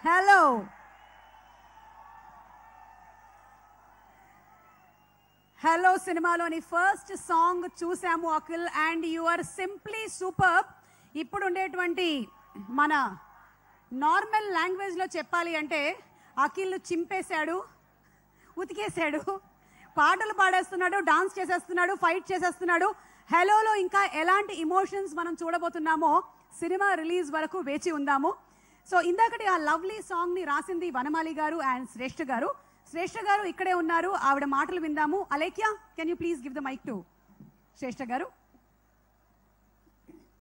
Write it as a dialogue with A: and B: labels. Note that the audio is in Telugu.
A: హలో హలో సినిమాలోని ఫస్ట్ సాంగ్ చూసాము Akhil and you are simply super ఇప్పుడు ఉండేటువంటి మన నార్మల్ లాంగ్వేజ్లో చెప్పాలి అంటే అఖిల్ చింపేశాడు ఉతికేశాడు పాటలు పాడేస్తున్నాడు డాన్స్ చేసేస్తున్నాడు ఫైట్ చేసేస్తున్నాడు హలోలో ఇంకా ఎలాంటి ఇమోషన్స్ మనం చూడబోతున్నామో సినిమా రిలీజ్ వరకు వేచి ఉందాము సో ఇందాకటి ఆ లవ్లీ సాంగ్ ని రాసింది వనమాలి గారు అండ్ శ్రేష్ఠ గారు శ్రేష్ఠ గారు ఇక్కడే ఉన్నారు ఆవిడ మాటలు విందాము Alekhya can you please give the mike to Shreshta గారు